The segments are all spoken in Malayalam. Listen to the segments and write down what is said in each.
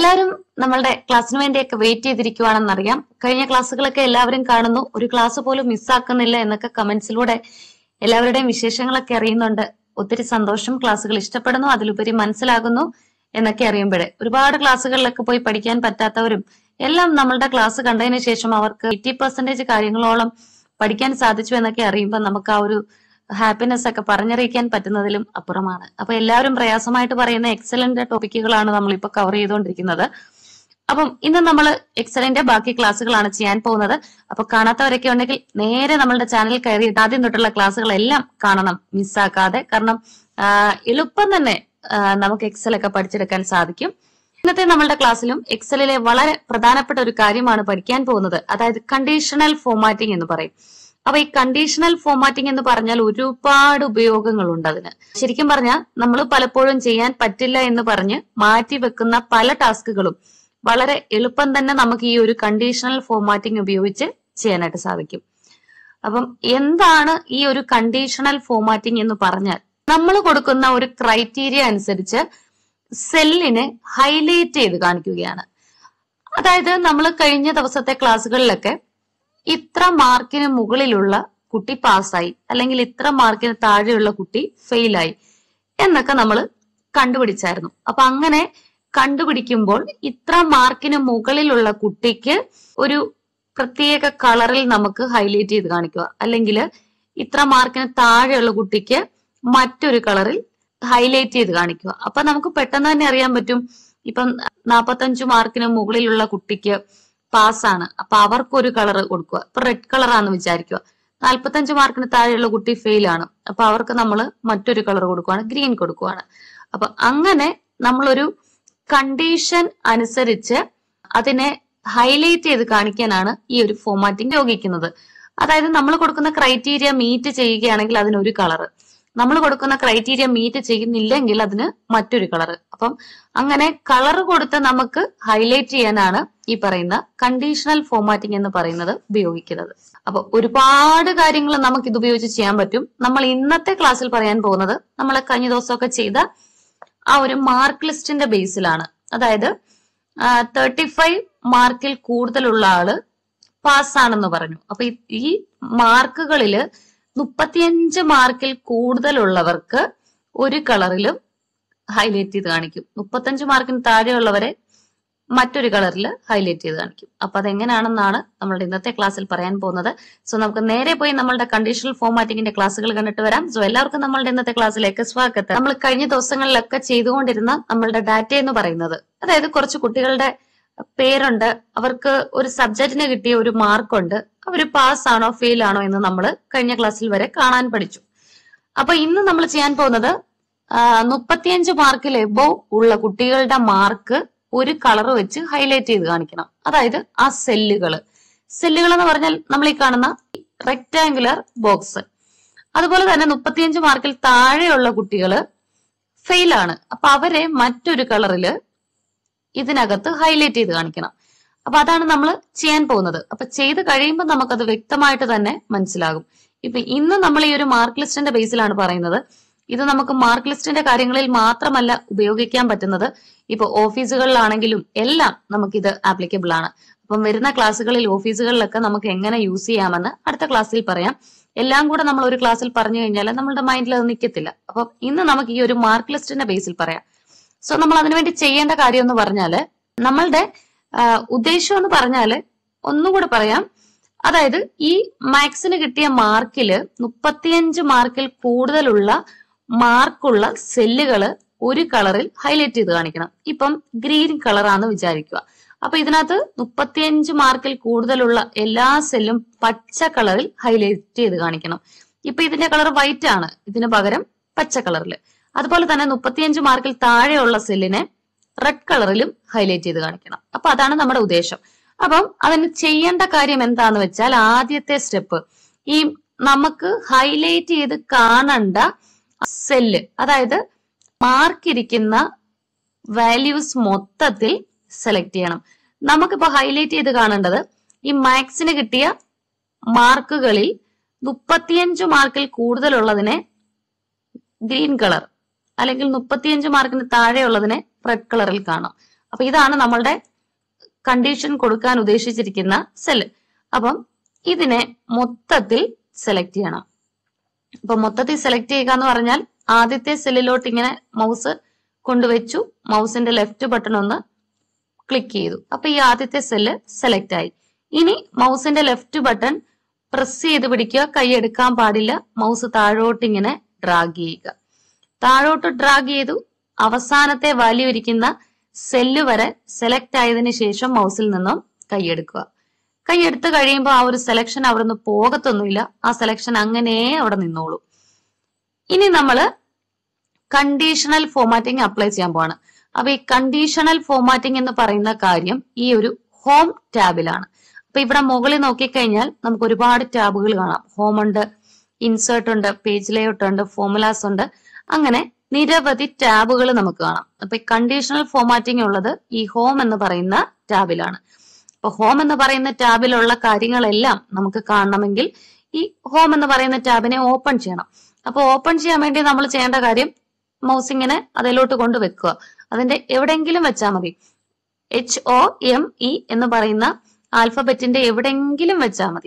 എല്ലാവരും നമ്മളുടെ ക്ലാസ്സിന് വേണ്ടിയൊക്കെ വെയിറ്റ് ചെയ്തിരിക്കുവാണെന്നറിയാം കഴിഞ്ഞ ക്ലാസ്സുകളൊക്കെ എല്ലാവരും കാണുന്നു ഒരു ക്ലാസ് പോലും മിസ്സാക്കുന്നില്ല എന്നൊക്കെ കമന്റ്സിലൂടെ എല്ലാവരുടെയും വിശേഷങ്ങളൊക്കെ അറിയുന്നുണ്ട് ഒത്തിരി സന്തോഷം ക്ലാസ്സുകൾ ഇഷ്ടപ്പെടുന്നു അതിലുപരി മനസ്സിലാകുന്നു എന്നൊക്കെ അറിയുമ്പോഴേ ഒരുപാട് ക്ലാസ്സുകളിലൊക്കെ പോയി പഠിക്കാൻ പറ്റാത്തവരും എല്ലാം നമ്മളുടെ ക്ലാസ് കണ്ടതിന് ശേഷം അവർക്ക് എയ്റ്റി പെർസെന്റേജ് കാര്യങ്ങളോളം പഠിക്കാൻ സാധിച്ചു എന്നൊക്കെ അറിയുമ്പോൾ നമുക്ക് ആ ഒരു ഹാപ്പിനെസ് ഒക്കെ പറഞ്ഞറിയിക്കാൻ പറ്റുന്നതിലും അപ്പുറമാണ് അപ്പൊ എല്ലാവരും പ്രയാസമായിട്ട് പറയുന്ന എക്സലന്റ് ടോപ്പിക്കുകളാണ് നമ്മളിപ്പോ കവർ ചെയ്തുകൊണ്ടിരിക്കുന്നത് അപ്പം ഇന്ന് നമ്മൾ എക്സലന്റ് ബാക്കി ക്ലാസ്സുകളാണ് ചെയ്യാൻ പോകുന്നത് അപ്പൊ കാണാത്തവരൊക്കെ ഉണ്ടെങ്കിൽ നേരെ നമ്മളുടെ ചാനൽ കയറി ആദ്യം തൊട്ടുള്ള ക്ലാസ്സുകളെല്ലാം കാണണം മിസ്സാക്കാതെ കാരണം ആ, എളുപ്പം തന്നെ ആ, നമുക്ക് എക്സൽ ഒക്കെ പഠിച്ചെടുക്കാൻ സാധിക്കും ഇന്നത്തെ നമ്മളുടെ ക്ലാസ്സിലും എക്സലിലെ വളരെ പ്രധാനപ്പെട്ട ഒരു കാര്യമാണ് പഠിക്കാൻ പോകുന്നത് അതായത് കണ്ടീഷണൽ ഫോമാറ്റിംഗ് എന്ന് പറയും അപ്പൊ ഈ കണ്ടീഷണൽ ഫോമാറ്റിംഗ് എന്ന് പറഞ്ഞാൽ ഒരുപാട് ഉപയോഗങ്ങളുണ്ട് അതിന് ശരിക്കും പറഞ്ഞാൽ നമ്മൾ പലപ്പോഴും ചെയ്യാൻ പറ്റില്ല എന്ന് പറഞ്ഞ് മാറ്റി വെക്കുന്ന പല ടാസ്കുകളും വളരെ എളുപ്പം തന്നെ നമുക്ക് ഈ ഒരു കണ്ടീഷണൽ ഫോമാറ്റിംഗ് ഉപയോഗിച്ച് ചെയ്യാനായിട്ട് സാധിക്കും അപ്പം എന്താണ് ഈ ഒരു കണ്ടീഷണൽ ഫോമാറ്റിംഗ് എന്ന് പറഞ്ഞാൽ നമ്മൾ കൊടുക്കുന്ന ഒരു ക്രൈറ്റീരിയ അനുസരിച്ച് സെല്ലിനെ ഹൈലൈറ്റ് ചെയ്ത് കാണിക്കുകയാണ് അതായത് നമ്മൾ കഴിഞ്ഞ ദിവസത്തെ ക്ലാസ്സുകളിലൊക്കെ ഇത്ര മാർക്കിന് മുകളിലുള്ള കുട്ടി പാസ്സായി അല്ലെങ്കിൽ ഇത്ര മാർക്കിന് താഴെയുള്ള കുട്ടി ഫെയിലായി എന്നൊക്കെ നമ്മൾ കണ്ടുപിടിച്ചായിരുന്നു അപ്പൊ അങ്ങനെ കണ്ടുപിടിക്കുമ്പോൾ ഇത്ര മാർക്കിന് മുകളിലുള്ള കുട്ടിക്ക് ഒരു പ്രത്യേക കളറിൽ നമുക്ക് ഹൈലൈറ്റ് ചെയ്ത് കാണിക്കുക അല്ലെങ്കിൽ ഇത്ര മാർക്കിന് താഴെയുള്ള കുട്ടിക്ക് മറ്റൊരു കളറിൽ ഹൈലൈറ്റ് ചെയ്ത് കാണിക്കുക അപ്പൊ നമുക്ക് പെട്ടെന്ന് തന്നെ അറിയാൻ പറ്റും ഇപ്പം നാപ്പത്തഞ്ചു മാർക്കിന് മുകളിലുള്ള കുട്ടിക്ക് പാസ്സാണ് അപ്പൊ അവർക്ക് ഒരു കളർ കൊടുക്കുക ഇപ്പൊ റെഡ് കളറാന്ന് വിചാരിക്കുക നാൽപ്പത്തഞ്ച് മാർക്കിന് താഴെയുള്ള കുട്ടി ഫെയിൽ ആണ് അപ്പൊ അവർക്ക് നമ്മൾ മറ്റൊരു കളർ കൊടുക്കുവാണ് ഗ്രീൻ കൊടുക്കുവാണ് അപ്പൊ അങ്ങനെ നമ്മളൊരു കണ്ടീഷൻ അനുസരിച്ച് അതിനെ ഹൈലൈറ്റ് ചെയ്ത് കാണിക്കാനാണ് ഈ ഒരു ഫോമാറ്റിംഗ് ഉപയോഗിക്കുന്നത് അതായത് നമ്മൾ കൊടുക്കുന്ന ക്രൈറ്റീരിയ മീറ്റ് ചെയ്യുകയാണെങ്കിൽ അതിന് ഒരു കളറ് നമ്മൾ കൊടുക്കുന്ന ക്രൈറ്റീരിയ മീറ്റ് ചെയ്യുന്നില്ലെങ്കിൽ അതിന് മറ്റൊരു കളർ അപ്പം അങ്ങനെ കളർ കൊടുത്ത് നമുക്ക് ഹൈലൈറ്റ് ചെയ്യാനാണ് ഈ പറയുന്ന കണ്ടീഷണൽ ഫോമാറ്റിംഗ് എന്ന് പറയുന്നത് ഉപയോഗിക്കുന്നത് അപ്പൊ ഒരുപാട് കാര്യങ്ങൾ നമുക്ക് ഇത് ഉപയോഗിച്ച് ചെയ്യാൻ പറ്റും നമ്മൾ ഇന്നത്തെ ക്ലാസ്സിൽ പറയാൻ പോകുന്നത് നമ്മൾ കഴിഞ്ഞ ദിവസമൊക്കെ ചെയ്ത ആ ഒരു മാർക്ക് ലിസ്റ്റിന്റെ ബേസിലാണ് അതായത് തേർട്ടി ഫൈവ് മാർക്കിൽ കൂടുതലുള്ള ആള് പാസ്സാണെന്ന് പറഞ്ഞു അപ്പൊ ഈ- ഈ മാർക്കുകളില് മുപ്പത്തിയഞ്ച് മാർക്കിൽ കൂടുതലുള്ളവർക്ക് ഒരു കളറിലും ഹൈലൈറ്റ് ചെയ്ത് കാണിക്കും മുപ്പത്തഞ്ച് മാർക്കിന് താഴെയുള്ളവരെ മറ്റൊരു കളറിൽ ഹൈലൈറ്റ് ചെയ്ത് കാണിക്കും അപ്പൊ അതെങ്ങനെയാണെന്നാണ് നമ്മളുടെ ഇന്നത്തെ ക്ലാസ്സിൽ പറയാൻ പോകുന്നത് സോ നമുക്ക് നേരെ പോയി നമ്മളുടെ കണ്ടീഷണൽ ഫോമാറ്റിംഗിന്റെ ക്ലാസ്സുകൾ കണ്ടിട്ട് വരാം സോ എല്ലാവർക്കും നമ്മളുടെ ഇന്നത്തെ ക്ലാസ്സിലേക്ക് സ്വാഗതം നമ്മൾ കഴിഞ്ഞ ദിവസങ്ങളിലൊക്കെ ചെയ്തുകൊണ്ടിരുന്ന നമ്മളുടെ ഡാറ്റ എന്ന് പറയുന്നത് അതായത് കുറച്ച് കുട്ടികളുടെ പേരുണ്ട് അവർക്ക് ഒരു സബ്ജക്റ്റിന് കിട്ടിയ ഒരു മാർക്കുണ്ട് അവര് പാസ് ആണോ ഫെയിൽ ആണോ എന്ന് നമ്മൾ കഴിഞ്ഞ ക്ലാസ്സിൽ വരെ കാണാൻ പഠിച്ചു അപ്പൊ ഇന്ന് നമ്മൾ ചെയ്യാൻ പോകുന്നത് ആ, മുപ്പത്തിയഞ്ച് മാർക്കിൽ എബോ ഉള്ള കുട്ടികളുടെ മാർക്ക് ഒരു കളർ വെച്ച് ഹൈലൈറ്റ് ചെയ്ത് കാണിക്കണം അതായത് ആ സെല്ലുകൾ സെല്ലുകൾ എന്ന് പറഞ്ഞാൽ നമ്മൾ ഈ കാണുന്ന റെക്ടാങ്കുലർ ബോക്സ് അതുപോലെ തന്നെ മുപ്പത്തിയഞ്ച് മാർക്കിൽ താഴെയുള്ള കുട്ടികൾ ഫെയിൽ ആണ് അപ്പൊ അവരെ മറ്റൊരു കളറിൽ ഇതിനകത്ത് ഹൈലൈറ്റ് ചെയ്ത് കാണിക്കണം അപ്പൊ അതാണ് നമ്മൾ ചെയ്യാൻ പോകുന്നത് അപ്പൊ ചെയ്ത് കഴിയുമ്പോൾ നമുക്കത് വ്യക്തമായിട്ട് തന്നെ മനസ്സിലാകും ഇപ്പൊ ഇന്ന് നമ്മൾ ഈ ഒരു മാർക്ക് ലിസ്റ്റിന്റെ ബേസിലാണ് പറയുന്നത് ഇത് നമുക്ക് മാർക്ക് ലിസ്റ്റിന്റെ കാര്യങ്ങളിൽ മാത്രമല്ല ഉപയോഗിക്കാൻ പറ്റുന്നത് ഇപ്പൊ ഓഫീസുകളിലാണെങ്കിലും എല്ലാം നമുക്കിത് ആപ്ലിക്കബിൾ ആണ് അപ്പം വരുന്ന ക്ലാസ്സുകളിൽ ഓഫീസുകളിലൊക്കെ നമുക്ക് എങ്ങനെ യൂസ് ചെയ്യാമെന്ന് അടുത്ത ക്ലാസ്സിൽ പറയാം എല്ലാം കൂടെ നമ്മൾ ഒരു ക്ലാസ്സിൽ പറഞ്ഞു കഴിഞ്ഞാൽ നമ്മുടെ മൈൻഡിൽ അത് നിൽക്കത്തില്ല അപ്പം ഇന്ന് നമുക്ക് ഈ ഒരു മാർക്ക് ലിസ്റ്റിന്റെ ബേസിൽ പറയാം സോ നമ്മൾ അതിനുവേണ്ടി ചെയ്യേണ്ട കാര്യം എന്ന് പറഞ്ഞാല് നമ്മളുടെ ആ, ഉദ്ദേശം എന്ന് പറഞ്ഞാല് ഒന്നുകൂടെ പറയാം അതായത് ഈ മാത്സിന് കിട്ടിയ മാർക്കില് മുപ്പത്തിയഞ്ച് മാർക്കിൽ കൂടുതലുള്ള മാർക്കുള്ള സെല്ലുകള് ഒരു കളറിൽ ഹൈലൈറ്റ് ചെയ്ത് കാണിക്കണം ഇപ്പം ഗ്രീൻ കളറാന്ന് വിചാരിക്കുക അപ്പൊ ഇതിനകത്ത് മുപ്പത്തിയഞ്ച് മാർക്കിൽ കൂടുതലുള്ള എല്ലാ സെല്ലും പച്ച കളറിൽ ഹൈലൈറ്റ് ചെയ്ത് കാണിക്കണം ഇപ്പൊ ഇതിന്റെ കളർ വൈറ്റ് ആണ് ഇതിന് പകരം പച്ച കളറിൽ അതുപോലെ തന്നെ മുപ്പത്തിയഞ്ച് മാർക്കിൽ താഴെയുള്ള സെല്ലിനെ റെഡ് കളറിലും ഹൈലൈറ്റ് ചെയ്ത് കാണിക്കണം അപ്പൊ അതാണ് നമ്മുടെ ഉദ്ദേശം അപ്പം അതിന് ചെയ്യേണ്ട കാര്യം എന്താന്ന് വെച്ചാൽ ആദ്യത്തെ സ്റ്റെപ്പ് ഈ നമുക്ക് ഹൈലൈറ്റ് ചെയ്ത് കാണണ്ട സെല്ല് അതായത് മാർക്ക് ഇരിക്കുന്ന വാല്യൂസ് മൊത്തത്തിൽ സെലക്ട് ചെയ്യണം നമുക്കിപ്പോ ഹൈലൈറ്റ് ചെയ്ത് കാണേണ്ടത് ഈ മാത്സിന് കിട്ടിയ മാർക്കുകളിൽ മുപ്പത്തിയഞ്ച് മാർക്കിൽ കൂടുതലുള്ളതിനെ ഗ്രീൻ കളർ അല്ലെങ്കിൽ മുപ്പത്തിയഞ്ച് മാർക്കിന് താഴെയുള്ളതിനെ റെഡ് കളറിൽ കാണാം അപ്പൊ ഇതാണ് നമ്മളുടെ കണ്ടീഷൻ കൊടുക്കാൻ ഉദ്ദേശിച്ചിരിക്കുന്ന സെല്ല് അപ്പം ഇതിനെ മൊത്തത്തിൽ സെലക്ട് ചെയ്യണം അപ്പൊ മൊത്തത്തിൽ സെലക്ട് ചെയ്യുക എന്ന് പറഞ്ഞാൽ ആദ്യത്തെ സെല്ലിലോട്ട് ഇങ്ങനെ മൗസ് കൊണ്ടുവച്ചു മൗസിന്റെ ലെഫ്റ്റ് ബട്ടൺ ഒന്ന് ക്ലിക്ക് ചെയ്തു അപ്പൊ ഈ ആദ്യത്തെ സെല്ല് സെലക്ട് ആയി ഇനി മൗസിന്റെ ലെഫ്റ്റ് ബട്ടൺ പ്രസ് ചെയ്ത് പിടിക്കുക കൈ എടുക്കാൻ പാടില്ല മൗസ് താഴോട്ട് ഇങ്ങനെ ഡ്രാഗ് ചെയ്യുക താഴോട്ട് ഡ്രാഗ് ചെയ്തു അവസാനത്തെ വാല്യൂ ഇരിക്കുന്ന സെല്ല് വരെ സെലക്ട് ആയതിനു ശേഷം മൗസിൽ നിന്നും കൈയെടുക്കുക കൈയെടുത്ത് കഴിയുമ്പോൾ ആ ഒരു സെലക്ഷൻ അവിടെ നിന്ന് പോകത്തൊന്നുമില്ല ആ സെലക്ഷൻ അങ്ങനെ അവിടെ നിന്നോളൂ ഇനി നമ്മള് കണ്ടീഷണൽ ഫോമാറ്റിംഗ് അപ്ലൈ ചെയ്യാൻ പോവാണ് അപ്പൊ ഈ കണ്ടീഷണൽ ഫോമാറ്റിംഗ് എന്ന് പറയുന്ന കാര്യം ഈ ഒരു ഹോം ടാബിലാണ് അപ്പൊ ഇവിടെ മുകളിൽ നോക്കിക്കഴിഞ്ഞാൽ നമുക്ക് ഒരുപാട് ടാബുകൾ കാണാം ഹോം ഉണ്ട് ഇൻസേർട്ട് ഉണ്ട് പേജ് ലേഔട്ട് ഉണ്ട് ഫോമുലാസ് ഉണ്ട് അങ്ങനെ നിരവധി ടാബുകൾ നമുക്ക് കാണാം അപ്പൊ ഈ കണ്ടീഷണൽ ഫോമാറ്റിംഗ് ഉള്ളത് ഈ ഹോം എന്ന് പറയുന്ന ടാബിലാണ് അപ്പൊ ഹോം എന്ന് പറയുന്ന ടാബിലുള്ള കാര്യങ്ങളെല്ലാം നമുക്ക് കാണണമെങ്കിൽ ഈ ഹോം എന്ന് പറയുന്ന ടാബിനെ ഓപ്പൺ ചെയ്യണം അപ്പൊ ഓപ്പൺ ചെയ്യാൻ വേണ്ടി നമ്മൾ ചെയ്യേണ്ട കാര്യം മൗസ് ഇങ്ങനെ അതിലോട്ട് കൊണ്ട് വെക്കുക അതിന്റെ എവിടെയെങ്കിലും വെച്ചാൽ മതി എച്ച് ഒ എം ഇ എന്ന് പറയുന്ന ആൽഫബറ്റിന്റെ എവിടെയെങ്കിലും വെച്ചാൽ മതി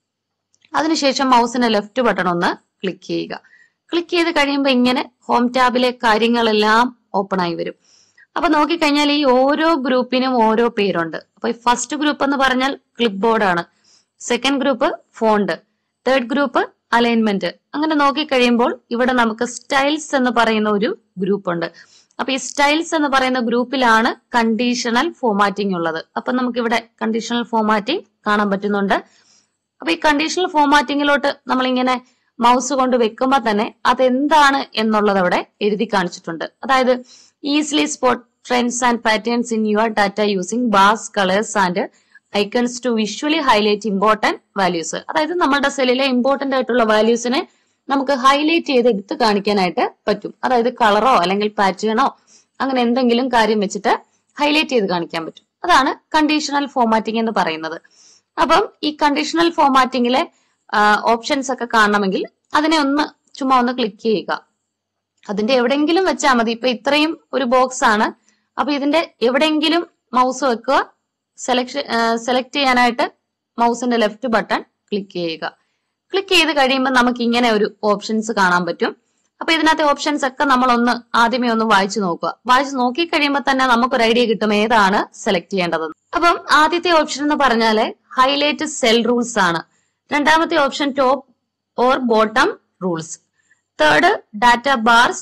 അതിനുശേഷം മൗസിന്റെ ലെഫ്റ്റ് ബട്ടൺ ഒന്ന് ക്ലിക്ക് ചെയ്യുക ക്ലിക്ക് ചെയ്ത് കഴിയുമ്പോൾ ഇങ്ങനെ ഹോം ടാബിലെ കാര്യങ്ങളെല്ലാം ഓപ്പൺ ആയി വരും അപ്പൊ നോക്കിക്കഴിഞ്ഞാൽ ഈ ഓരോ ഗ്രൂപ്പിനും ഓരോ പേരുണ്ട് അപ്പൊ ഈ ഫസ്റ്റ് ഗ്രൂപ്പ് എന്ന് പറഞ്ഞാൽ ക്ലിപ്പ് ബോർഡാണ് second group font third group alignment അങ്ങനെ നോക്കിക്കഴിയുമ്പോൾ ഇവിടെ നമുക്ക് സ്റ്റൈൽസ് എന്ന് പറയുന്ന ഒരു ഗ്രൂപ്പ് ഉണ്ട് അപ്പൊ ഈ സ്റ്റൈൽസ് എന്ന് പറയുന്ന ഗ്രൂപ്പിലാണ് കണ്ടീഷണൽ ഫോമാറ്റിംഗ് ഉള്ളത് അപ്പൊ നമുക്ക് ഇവിടെ കണ്ടീഷണൽ ഫോമാറ്റിംഗ് കാണാൻ പറ്റുന്നുണ്ട് അപ്പൊ ഈ കണ്ടീഷണൽ ഫോമാറ്റിംഗിലോട്ട് നമ്മളിങ്ങനെ മൗസ് കൊണ്ട് വെക്കുമ്പോൾ തന്നെ അതെന്താണ് എന്നുള്ളത് അവിടെ എഴുതി കാണിച്ചിട്ടുണ്ട് അതായത് easily spot trends and patterns in your data using bars colours and icons to visually highlight important values അതായത് നമ്മുടെ സെല്ലിലെ ഇമ്പോർട്ടന്റ് ആയിട്ടുള്ള വാല്യൂസിനെ നമുക്ക് ഹൈലൈറ്റ് ചെയ്ത് എടുത്ത് കാണിക്കാനായിട്ട് പറ്റും അതായത് കളറോ അല്ലെങ്കിൽ പാറ്റേണോ അങ്ങനെ എന്തെങ്കിലും കാര്യം വെച്ചിട്ട് ഹൈലൈറ്റ് ചെയ്ത് കാണിക്കാൻ പറ്റും അതാണ് കണ്ടീഷണൽ ഫോമാറ്റിംഗ് എന്ന് പറയുന്നത് അപ്പം ഈ കണ്ടീഷണൽ ഫോമാറ്റിംഗിലെ ഓപ്ഷൻസ് ഒക്കെ കാണണമെങ്കിൽ അതിനെ ഒന്ന് ചുമ്മാ ഒന്ന് ക്ലിക്ക് ചെയ്യുക അതിന്റെ എവിടെയെങ്കിലും വെച്ചാൽ മതി ഇപ്പൊ ഇത്രയും ഒരു ബോക്സ് ആണ് അപ്പൊ ഇതിന്റെ എവിടെയെങ്കിലും മൗസ് വെക്കുക സെലക്ഷൻ സെലക്ട് ചെയ്യാനായിട്ട് മൗസിന്റെ ലെഫ്റ്റ് ബട്ടൺ ക്ലിക്ക് ചെയ്യുക ക്ലിക്ക് ചെയ്ത് കഴിയുമ്പോൾ നമുക്ക് ഇങ്ങനെ ഒരു ഓപ്ഷൻസ് കാണാൻ പറ്റും അപ്പൊ ഇതിനകത്തെ ഓപ്ഷൻസ് ഒക്കെ നമ്മൾ ഒന്ന് ആദ്യമേ ഒന്ന് വായിച്ചു നോക്കുക വായിച്ചു നോക്കി കഴിയുമ്പോൾ തന്നെ നമുക്കൊരു ഐഡിയ കിട്ടും ഏതാണ് സെലക്ട് ചെയ്യേണ്ടതെന്ന് അപ്പം ആദ്യത്തെ ഓപ്ഷൻ എന്ന് പറഞ്ഞാല് ഹൈലൈറ്റ് സെൽ റൂൾസ് ആണ് രണ്ടാമത്തെ option top or bottom rules third data bars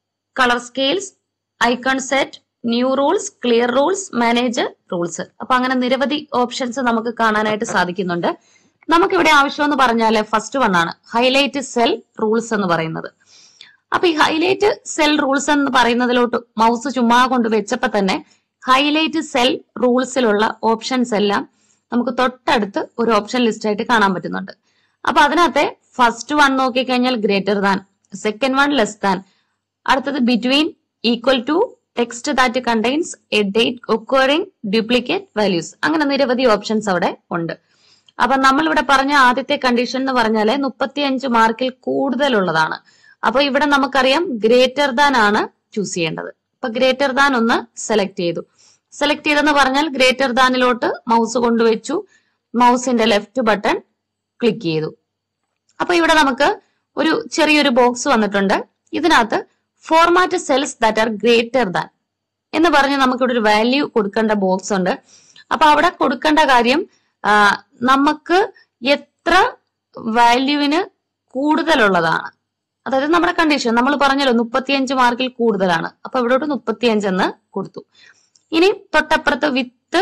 colour scales icon set new rules clear rules manage rules അപ്പൊ അങ്ങനെ നിരവധി ഓപ്ഷൻസ് നമുക്ക് കാണാനായിട്ട് സാധിക്കുന്നുണ്ട് നമുക്കിവിടെ ആവശ്യം എന്ന് പറഞ്ഞാല് ഫസ്റ്റ് വൺ ആണ് ഹൈലൈറ്റ് സെൽ റൂൾസ് എന്ന് പറയുന്നത് അപ്പൊ ഈ ഹൈലൈറ്റ് സെൽ റൂൾസ് എന്ന് പറയുന്നതിലോട്ട് മൗസ് ചുമ്മാ കൊണ്ട് വെച്ചപ്പോ തന്നെ ഹൈലൈറ്റ് സെൽ റൂൾസിലുള്ള ഓപ്ഷൻസ് എല്ലാം നമുക്ക് തൊട്ടടുത്ത് ഒരു ഓപ്ഷൻ ലിസ്റ്റ് ആയിട്ട് കാണാൻ പറ്റുന്നുണ്ട് അപ്പൊ അതിനകത്തെ ഫസ്റ്റ് വൺ നോക്കിക്കഴിഞ്ഞാൽ greater than second one less than അടുത്തത് between equal to text that contains a date occurring duplicate values അങ്ങനെ നിരവധി ഓപ്ഷൻസ് അവിടെ ഉണ്ട് അപ്പൊ നമ്മൾ ഇവിടെ പറഞ്ഞ ആദ്യത്തെ കണ്ടീഷൻ എന്ന് പറഞ്ഞാല് മുപ്പത്തിയഞ്ച് മാർക്കിൽ കൂടുതലുള്ളതാണ് അപ്പൊ ഇവിടെ നമുക്കറിയാം ഗ്രേറ്റർ ദാൻ ആണ് ചൂസ് ചെയ്യേണ്ടത് അപ്പൊ ഗ്രേറ്റർ ദാൻ ഒന്ന് സെലക്ട് ചെയ്തു സെലക്ട് ചെയ്തെന്ന് പറഞ്ഞാൽ ഗ്രേറ്റർ ദാനിലോട്ട് മൗസ് കൊണ്ടുവച്ചു മൗസിന്റെ ലെഫ്റ്റ് ബട്ടൺ ക്ലിക്ക് ചെയ്തു അപ്പൊ ഇവിടെ നമുക്ക് ഒരു ചെറിയൊരു ബോക്സ് വന്നിട്ടുണ്ട് ഇതിനകത്ത് format cells that are greater than എന്ന് പറഞ്ഞ് നമുക്ക് ഇവിടെ ഒരു വാല്യൂ കൊടുക്കേണ്ട ബോക്സ് ഉണ്ട് അപ്പൊ അവിടെ കൊടുക്കേണ്ട കാര്യം ആ, നമുക്ക് എത്ര വാല്യൂവിന് കൂടുതലുള്ളതാണ് അതായത് നമ്മുടെ കണ്ടീഷൻ നമ്മൾ പറഞ്ഞല്ലോ മുപ്പത്തിയഞ്ച് മാർക്കിൽ കൂടുതലാണ് അപ്പൊ ഇവിടോട്ട് മുപ്പത്തിയഞ്ച് എന്ന് കൊടുത്തു ഇനി തൊട്ടപ്പുറത്ത് വിത്ത്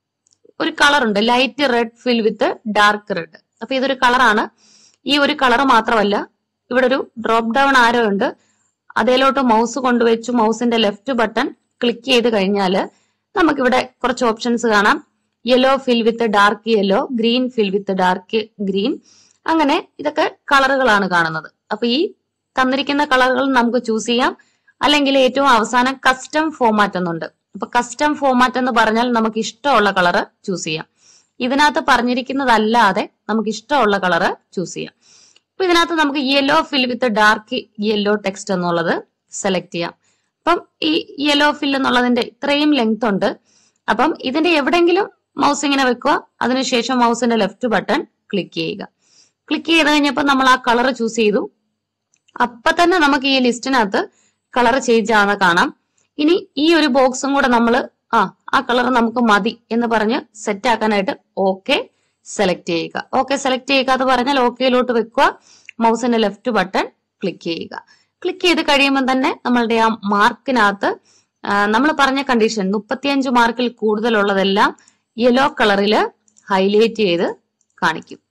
ഒരു കളർ ഉണ്ട് light red fill with dark red അപ്പൊ ഇതൊരു കളറാണ് ഈ ഒരു കളർ മാത്രമല്ല ഇവിടെ ഒരു ഡ്രോപ്പ് ഡൗൺ ആരോ ഉണ്ട് അതിലോട്ട് മൗസ് കൊണ്ടുവച്ചു മൗസിന്റെ ലെഫ്റ്റ് ബട്ടൺ ക്ലിക്ക് ചെയ്ത് കഴിഞ്ഞാൽ നമുക്കിവിടെ കുറച്ച് ഓപ്ഷൻസ് കാണാം yellow fill with dark yellow green fill with dark green അങ്ങനെ ഇതൊക്കെ കളറുകളാണ് കാണുന്നത് അപ്പൊ ഈ തന്നിരിക്കുന്ന കളറുകൾ നമുക്ക് ചൂസ് ചെയ്യാം അല്ലെങ്കിൽ ഏറ്റവും അവസാനം കസ്റ്റം ഫോമാറ്റ് എന്നുണ്ട് അപ്പൊ കസ്റ്റം ഫോമാറ്റ് എന്ന് പറഞ്ഞാൽ നമുക്ക് ഇഷ്ടമുള്ള കളറ് ചൂസ് ചെയ്യാം ഇതിനകത്ത് പറഞ്ഞിരിക്കുന്നതല്ലാതെ നമുക്ക് ഇഷ്ടമുള്ള കളറ് ചൂസ് ചെയ്യാം അപ്പൊ ഇതിനകത്ത് നമുക്ക് yellow fill with dark yellow text എന്നുള്ളത് സെലക്ട് ചെയ്യാം അപ്പം ഈ യെല്ലോ ഫിൽ എന്നുള്ളതിന്റെ ഇത്രയും ലെങ്ത് ഉണ്ട് അപ്പം ഇതിന്റെ എവിടെങ്കിലും മൗസ് ഇങ്ങനെ വെക്കുക അതിനുശേഷം മൗസിന്റെ ലെഫ്റ്റ് ബട്ടൺ ക്ലിക്ക് ചെയ്യുക ക്ലിക്ക് ചെയ്ത് കഴിഞ്ഞപ്പോൾ നമ്മൾ ആ കളർ ചൂസ് ചെയ്തു അപ്പൊ തന്നെ നമുക്ക് ഈ ലിസ്റ്റിനകത്ത് കളർ ചേഞ്ച് ആവുന്ന കാണാം ഇനി ഈ ഒരു ബോക്സും കൂടെ നമ്മൾ ആ ആ കളർ നമുക്ക് മതി എന്ന് പറഞ്ഞ് സെറ്റ് ആക്കാനായിട്ട് ഓക്കെ സെലക്ട് ചെയ്യുക ഓക്കെ സെലക്ട് ചെയ്യുക എന്ന് പറഞ്ഞാൽ ഓക്കെയിലോട്ട് വെക്കുക മൗസിന്റെ ലെഫ്റ്റ് ബട്ടൺ ക്ലിക്ക് ചെയ്യുക ക്ലിക്ക് ചെയ്ത് കഴിയുമ്പോൾ തന്നെ നമ്മളുടെ ആ മാർക്കിനകത്ത് നമ്മൾ പറഞ്ഞ കണ്ടീഷൻ മുപ്പത്തിയഞ്ച് മാർക്കിൽ കൂടുതലുള്ളതെല്ലാം യെല്ലോ കളറിൽ ഹൈലൈറ്റ് ചെയ്ത് കാണിക്കും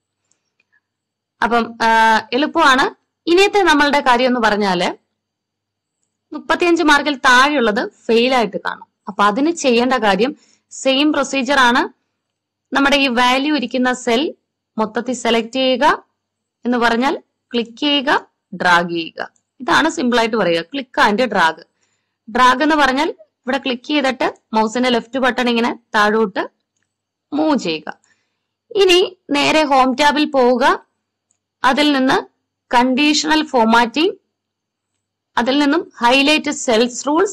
അപ്പം ആ, എളുപ്പമാണ് ഇനിയത്തെ നമ്മളുടെ കാര്യം എന്ന് പറഞ്ഞാല് മുപ്പത്തിയഞ്ച് മാർക്കിൽ താഴെയുള്ളത് ഫെയിൽ ആയിട്ട് കാണും അപ്പൊ അതിന് ചെയ്യേണ്ട കാര്യം സെയിം പ്രൊസീജിയർ ആണ് നമ്മുടെ ഈ വാല്യൂ ഇരിക്കുന്ന സെൽ മൊത്തത്തിൽ സെലക്ട് ചെയ്യുക എന്ന് പറഞ്ഞാൽ ക്ലിക്ക് ചെയ്യുക ഡ്രാഗ് ചെയ്യുക ഇതാണ് സിമ്പിൾ ആയിട്ട് പറയുക ക്ലിക്ക് ആൻഡ് ഡ്രാഗ് ഡ്രാഗ് എന്ന് പറഞ്ഞാൽ ഇവിടെ ക്ലിക്ക് ചെയ്തിട്ട് മൗസിന്റെ ലെഫ്റ്റ് ബട്ടൺ ഇങ്ങനെ താഴോട്ട് മൂവ് ചെയ്യുക ഇനി നേരെ ഹോം ടാബിൽ പോവുക അതിൽ നിന്ന് കണ്ടീഷണൽ ഫോമാറ്റിംഗ് അതിൽ നിന്നും ഹൈലൈറ്റ് സെൽസ് റൂൾസ്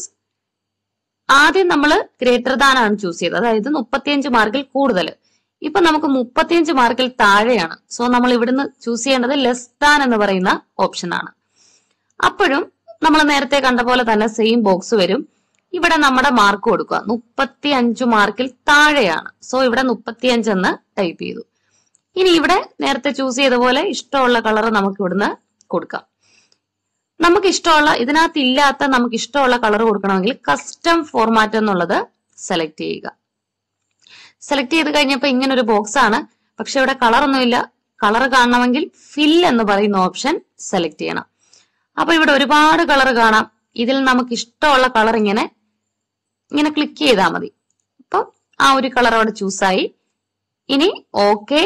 ആദ്യം നമ്മൾ ഗ്രേറ്റർ ദാൻ ആണ് ചൂസ് ചെയ്തത് അതായത് മുപ്പത്തിയഞ്ച് മാർക്കിൽ കൂടുതൽ ഇപ്പൊ നമുക്ക് മുപ്പത്തിയഞ്ച് മാർക്കിൽ താഴെയാണ് സോ നമ്മൾ ഇവിടുന്ന് ചൂസ് ചെയ്യേണ്ടത് ലെസ് ദാൻ എന്ന് പറയുന്ന ഓപ്ഷൻ ആണ് അപ്പോഴും നമ്മൾ നേരത്തെ കണ്ട പോലെ തന്നെ സെയിം ബോക്സ് വരും ഇവിടെ നമ്മുടെ മാർക്ക് കൊടുക്കുക മുപ്പത്തി അഞ്ച് മാർക്കിൽ താഴെയാണ് സോ ഇവിടെ മുപ്പത്തി എന്ന് ടൈപ്പ് ചെയ്തു ഇനി ഇവിടെ നേരത്തെ ചൂസ് ചെയ്ത പോലെ ഇഷ്ടമുള്ള കളർ നമുക്ക് ഇവിടുന്ന് കൊടുക്കാം നമുക്ക് ഇഷ്ടമുള്ള ഇതിനകത്ത് ഇല്ലാത്ത നമുക്ക് ഇഷ്ടമുള്ള കളർ കൊടുക്കണമെങ്കിൽ കസ്റ്റം ഫോർമാറ്റ് എന്നുള്ളത് സെലക്ട് ചെയ്യുക സെലക്ട് ചെയ്ത് കഴിഞ്ഞപ്പോൾ ഇങ്ങനെ ഒരു ബോക്സ് ആണ് പക്ഷെ ഇവിടെ കളർ ഒന്നുമില്ല കളർ കാണണമെങ്കിൽ ഫിൽ എന്ന് പറയുന്ന ഓപ്ഷൻ സെലക്ട് ചെയ്യണം അപ്പൊ ഇവിടെ ഒരുപാട് കളർ കാണാം ഇതിൽ നമുക്ക് ഇഷ്ടമുള്ള കളർ ഇങ്ങനെ ഇങ്ങനെ ക്ലിക്ക് ചെയ്താൽ മതി അപ്പം ആ ഒരു കളർ അവിടെ ചൂസായി ഇനി ഓക്കെ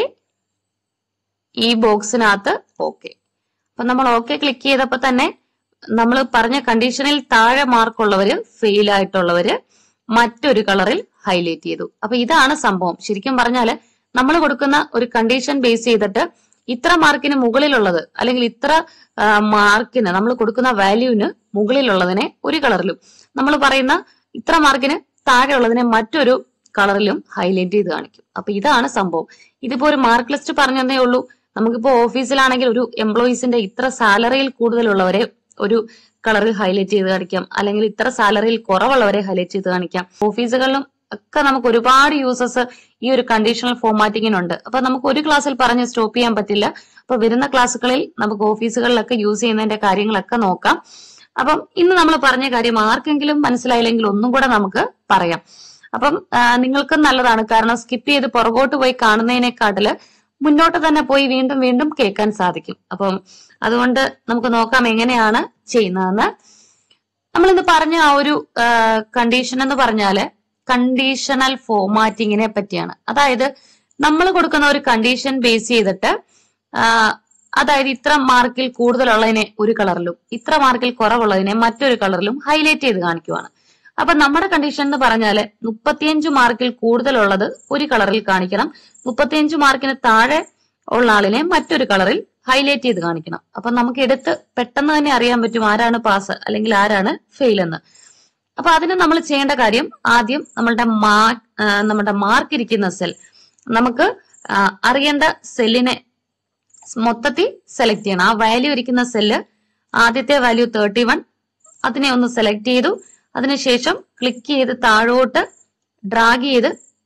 ഈ ബോക്സിനകത്ത് ഓക്കെ അപ്പൊ നമ്മൾ ഓക്കെ ക്ലിക്ക് ചെയ്തപ്പോ തന്നെ നമ്മൾ പറഞ്ഞ കണ്ടീഷനിൽ താഴെ മാർക്കുള്ളവര് ഫെയിൽ ആയിട്ടുള്ളവര് മറ്റൊരു കളറിൽ ഹൈലൈറ്റ് ചെയ്തു അപ്പൊ ഇതാണ് സംഭവം ശരിക്കും പറഞ്ഞാല് നമ്മൾ കൊടുക്കുന്ന ഒരു കണ്ടീഷൻ ബേസ് ചെയ്തിട്ട് ഇത്ര മാർക്കിന് മുകളിലുള്ളത് അല്ലെങ്കിൽ ഇത്ര ആ, മാർക്കിന് നമ്മൾ കൊടുക്കുന്ന വാല്യൂവിന് മുകളിലുള്ളതിനെ ഒരു കളറിലും നമ്മൾ പറയുന്ന ഇത്ര മാർക്കിന് താഴെയുള്ളതിനെ മറ്റൊരു കളറിലും ഹൈലൈറ്റ് ചെയ്ത് കാണിക്കും അപ്പൊ ഇതാണ് സംഭവം ഇതിപ്പോ ഒരു മാർക്ക് ലിസ്റ്റ് പറഞ്ഞതേ ഉള്ളൂ നമുക്കിപ്പോ ഓഫീസിലാണെങ്കിൽ ഒരു എംപ്ലോയീസിന്റെ ഇത്ര സാലറിയിൽ കൂടുതലുള്ളവരെ ഒരു കളറിൽ ഹൈലൈറ്റ് ചെയ്ത് കാണിക്കാം അല്ലെങ്കിൽ ഇത്ര സാലറിയിൽ കുറവുള്ളവരെ ഹൈലൈറ്റ് ചെയ്ത് കാണിക്കാം ഓഫീസുകളിലും ഒക്കെ നമുക്ക് ഒരുപാട് യൂസസ് ഈ ഒരു കണ്ടീഷണൽ ഫോമാറ്റിങ്ങിനുണ്ട് അപ്പൊ നമുക്ക് ഒരു ക്ലാസ്സിൽ പറഞ്ഞ് സ്റ്റോപ്പ് ചെയ്യാൻ പറ്റില്ല അപ്പൊ വരുന്ന ക്ലാസ്സുകളിൽ നമുക്ക് ഓഫീസുകളിലൊക്കെ യൂസ് ചെയ്യുന്നതിന്റെ കാര്യങ്ങളൊക്കെ നോക്കാം അപ്പം ഇന്ന് നമ്മൾ പറഞ്ഞ കാര്യം ആർക്കെങ്കിലും മനസ്സിലായില്ലെങ്കിൽ ഒന്നും കൂടെ നമുക്ക് പറയാം അപ്പം ആ, നിങ്ങൾക്കും നല്ലതാണ് കാരണം സ്കിപ്പ് ചെയ്ത് പുറകോട്ട് പോയി കാണുന്നതിനെക്കാട്ടില് മുന്നോട്ട് തന്നെ പോയി വീണ്ടും വീണ്ടും കേൾക്കാൻ സാധിക്കും അപ്പം അതുകൊണ്ട് നമുക്ക് നോക്കാം എങ്ങനെയാണ് ചെയ്യുന്നതെന്ന് നമ്മൾ ഇന്ന് പറഞ്ഞ ആ ഒരു കണ്ടീഷൻ എന്ന് പറഞ്ഞാല് കണ്ടീഷണൽ ഫോമാറ്റിങ്ങിനെ പറ്റിയാണ് അതായത് നമ്മൾ കൊടുക്കുന്ന ഒരു കണ്ടീഷൻ ബേസ് ചെയ്തിട്ട് ആ, അതായത് ഇത്ര മാർക്കിൽ കൂടുതലുള്ളതിനെ ഒരു കളറിലും ഇത്ര മാർക്കിൽ കുറവുള്ളതിനെ മറ്റൊരു കളറിലും ഹൈലൈറ്റ് ചെയ്ത് കാണിക്കുവാണ് അപ്പൊ നമ്മുടെ കണ്ടീഷൻ എന്ന് പറഞ്ഞാല് മുപ്പത്തിയഞ്ച് മാർക്കിൽ കൂടുതലുള്ളത് ഒരു കളറിൽ കാണിക്കണം മുപ്പത്തിയഞ്ച് മാർക്കിന് താഴെ ഉള്ള ആളിനെ മറ്റൊരു കളറിൽ ഹൈലൈറ്റ് ചെയ്ത് കാണിക്കണം അപ്പൊ നമുക്ക് എടുത്ത് പെട്ടെന്ന് തന്നെ അറിയാൻ പറ്റും ആരാണ് പാസ് അല്ലെങ്കിൽ ആരാണ് ഫെയിൽ എന്ന് അപ്പൊ അതിന് നമ്മൾ ചെയ്യേണ്ട കാര്യം ആദ്യം നമ്മളുടെ മാർക്ക് നമ്മുടെ മാർക്ക് ഇരിക്കുന്ന സെൽ നമുക്ക് ആ, അറിയേണ്ട സെല്ലിനെ മൊത്തത്തിൽ സെലക്ട് ചെയ്യണം ആ വാല്യൂ ഇരിക്കുന്ന സെല്ല് ആദ്യത്തെ വാല്യൂ തേർട്ടി വൺ അതിനെ ഒന്ന് സെലക്ട് ചെയ്തു അതിനുശേഷം ക്ലിക്ക് ചെയ്ത് താഴോട്ട് ഡ്രാഗ് ചെയ്ത്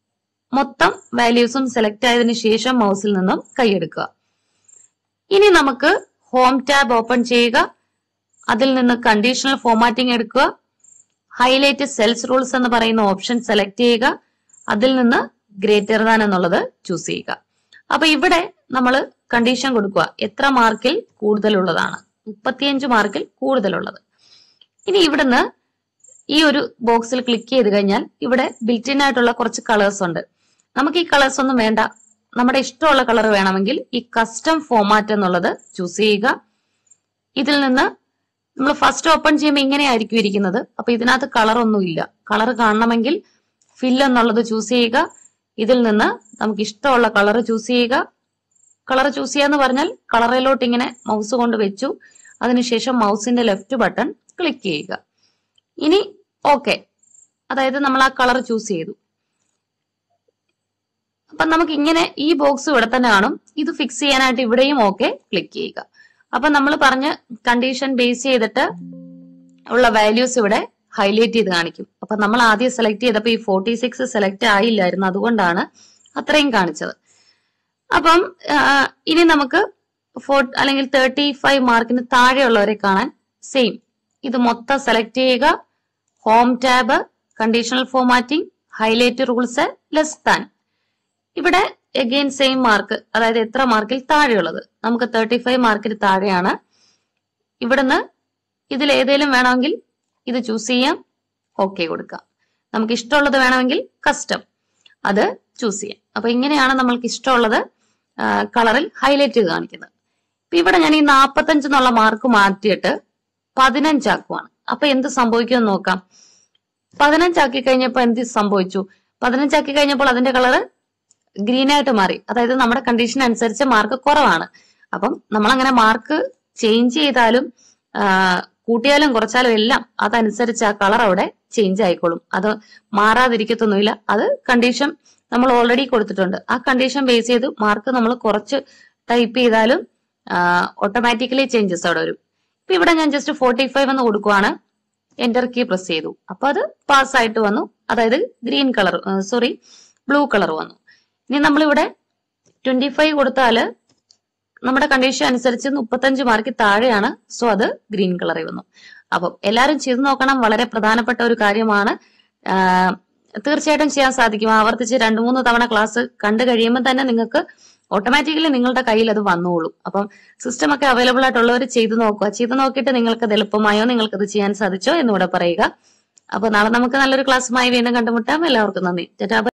മൊത്തം വാല്യൂസും സെലക്ട് ആയതിനു ശേഷം മൗസിൽ നിന്നും കൈയെടുക്കുക ഇനി നമുക്ക് ഹോം ടാബ് ഓപ്പൺ ചെയ്യുക അതിൽ നിന്ന് കണ്ടീഷണൽ ഫോമാറ്റിംഗ് എടുക്കുക ഹൈലൈറ്റ് സെൽസ് റൂൾസ് എന്ന് പറയുന്ന ഓപ്ഷൻ സെലക്ട് ചെയ്യുക അതിൽ നിന്ന് ഗ്രേറ്റർ ദാൻ എന്നുള്ളത് ചൂസ് ചെയ്യുക അപ്പൊ ഇവിടെ നമ്മൾ കണ്ടീഷൻ കൊടുക്കുക എത്ര മാർക്കിൽ കൂടുതലുള്ളതാണ് മുപ്പത്തിയഞ്ച് മാർക്കിൽ കൂടുതലുള്ളത് ഇനി ഇവിടുന്ന് ഈ ഒരു ബോക്സിൽ ക്ലിക്ക് ചെയ്ത് കഴിഞ്ഞാൽ ഇവിടെ ബിൽറ്റിൻ ആയിട്ടുള്ള കുറച്ച് കളേഴ്സ് ഉണ്ട് നമുക്ക് ഈ കളേഴ്സ് ഒന്നും വേണ്ട നമ്മുടെ ഇഷ്ടമുള്ള കളർ വേണമെങ്കിൽ ഈ കസ്റ്റം ഫോമാറ്റ് എന്നുള്ളത് ചൂസ് ചെയ്യുക ഇതിൽ നിന്ന് നമ്മൾ ഫസ്റ്റ് ഓപ്പൺ ചെയ്യുമ്പോൾ ഇങ്ങനെയായിരിക്കും ഇരിക്കുന്നത് അപ്പൊ ഇതിനകത്ത് കളർ ഒന്നും ഇല്ല കളർ കാണണമെങ്കിൽ ഫിൽ എന്നുള്ളത് ചൂസ് ചെയ്യുക ഇതിൽ നിന്ന് നമുക്ക് ഇഷ്ടമുള്ള കളർ ചൂസ് ചെയ്യുക കളർ ചൂസ് ചെയ്യാന്ന് പറഞ്ഞാൽ കളറിലോട്ട് ഇങ്ങനെ മൗസ് കൊണ്ട് വെച്ചു അതിനുശേഷം മൗസിന്റെ ലെഫ്റ്റ് ബട്ടൺ ക്ലിക്ക് ചെയ്യുക ഇനി ഓക്കെ അതായത് നമ്മൾ ആ കളർ ചൂസ് ചെയ്തു അപ്പൊ നമുക്ക് ഇങ്ങനെ ഈ ബോക്സ് ഇവിടെ തന്നെ കാണും ഇത് ഫിക്സ് ചെയ്യാനായിട്ട് ഇവിടെയും ഓക്കെ ക്ലിക്ക് ചെയ്യുക അപ്പൊ നമ്മൾ പറഞ്ഞ കണ്ടീഷൻ ബേസ് ചെയ്തിട്ട് ഉള്ള വാല്യൂസ് ഇവിടെ ഹൈലൈറ്റ് ചെയ്ത് കാണിക്കും അപ്പൊ നമ്മൾ ആദ്യം സെലക്ട് ചെയ്തപ്പോൾ ഈ ഫോർട്ടി സിക്സ് സെലക്ട് ആയില്ലായിരുന്നു അതുകൊണ്ടാണ് അത്രയും കാണിച്ചത് അപ്പം ആ, ഇനി നമുക്ക് ഫോർ അല്ലെങ്കിൽ തേർട്ടി ഫൈവ് മാർക്കിന് താഴെയുള്ളവരെ കാണാൻ സെയിം ഇത് മൊത്തം സെലക്ട് ചെയ്യുക home tab conditional formatting highlight rules less than ഇവിടെ എഗെയിൻ സെയിം മാർക്ക് അതായത് എത്ര മാർക്കിൽ താഴെയുള്ളത് നമുക്ക് തേർട്ടി ഫൈവ് മാർക്കിന് താഴെയാണ് ഇവിടുന്ന് ഇതിൽ ഏതെങ്കിലും വേണമെങ്കിൽ ഇത് ചൂസ് ചെയ്യാം ഓക്കെ കൊടുക്കാം നമുക്ക് ഇഷ്ടമുള്ളത് വേണമെങ്കിൽ കസ്റ്റം അത് ചൂസ് ചെയ്യാം അപ്പൊ ഇങ്ങനെയാണ് നമ്മൾക്ക് ഇഷ്ടമുള്ളത് കളറിൽ ഹൈലൈറ്റ് ചെയ്ത് കാണിക്കുന്നത് ഇപ്പൊ ഇവിടെ ഞാൻ ഈ നാപ്പത്തഞ്ച് എന്നുള്ള മാർക്ക് മാറ്റിയിട്ട് പതിനഞ്ചാക്കുവാണ് അപ്പൊ എന്ത് സംഭവിക്കുമെന്ന് നോക്കാം പതിനഞ്ചാക്കി കഴിഞ്ഞപ്പോൾ എന്ത് സംഭവിച്ചു പതിനഞ്ചാക്കി കഴിഞ്ഞപ്പോൾ അതിന്റെ കളറ് ഗ്രീൻ ആയിട്ട് മാറി അതായത് നമ്മുടെ കണ്ടീഷൻ അനുസരിച്ച് മാർക്ക് കുറവാണ് അപ്പം നമ്മൾ അങ്ങനെ മാർക്ക് ചേഞ്ച് ചെയ്താലും ആ, കൂട്ടിയാലും കുറച്ചാലും എല്ലാം അതനുസരിച്ച് ആ കളർ അവിടെ ചേഞ്ച് ആയിക്കോളും അത് മാറാതിരിക്കത്തൊന്നുമില്ല അത് കണ്ടീഷൻ നമ്മൾ ഓൾറെഡി കൊടുത്തിട്ടുണ്ട് ആ കണ്ടീഷൻ ബേസ് ചെയ്ത് മാർക്ക് നമ്മൾ കുറച്ച് ടൈപ്പ് ചെയ്താലും ഓട്ടോമാറ്റിക്കലി ചേഞ്ചസ് അവിടെ വരും ഇപ്പൊ ഇവിടെ ഞാൻ ജസ്റ്റ് ഫോർട്ടി ഫൈവ് എന്ന് കൊടുക്കുവാണ് എന്റർ കീ പ്രസ് ചെയ്തു അപ്പൊ അത് പാസ് ആയിട്ട് വന്നു അതായത് green colour sorry blue colour വന്നു ഇനി നമ്മളിവിടെ ട്വന്റി ഫൈവ് കൊടുത്താല് നമ്മുടെ കണ്ടീഷൻ അനുസരിച്ച് മുപ്പത്തഞ്ച് മാർക്ക് താഴെയാണ് സോ അത് ഗ്രീൻ കളറിൽ വന്നു അപ്പം എല്ലാവരും ചെയ്തു നോക്കണം വളരെ പ്രധാനപ്പെട്ട ഒരു കാര്യമാണ് ആഹ് തീർച്ചയായിട്ടും ചെയ്യാൻ സാധിക്കും ആവർത്തിച്ച് രണ്ട് മൂന്ന് തവണ ക്ലാസ് കണ്ടു കഴിയുമ്പോൾ തന്നെ നിങ്ങൾക്ക് ഓട്ടോമാറ്റിക്കലി നിങ്ങളുടെ കയ്യിൽ അത് വന്നോളും അപ്പം സിസ്റ്റം ഒക്കെ അവൈലബിൾ ആയിട്ടുള്ളവർ ചെയ്തു നോക്കുക ചെയ്തു നോക്കിയിട്ട് നിങ്ങൾക്ക് അത് എളുപ്പമായോ നിങ്ങൾക്ക് അത് ചെയ്യാൻ സാധിച്ചോ എന്നിവിടെ പറയുക അപ്പൊ നാളെ നമുക്ക് നല്ലൊരു ക്ലാസ്സുമായി വീണ്ടും കണ്ടുമുട്ടാം എല്ലാവർക്കും നന്ദി ടാറ്റാ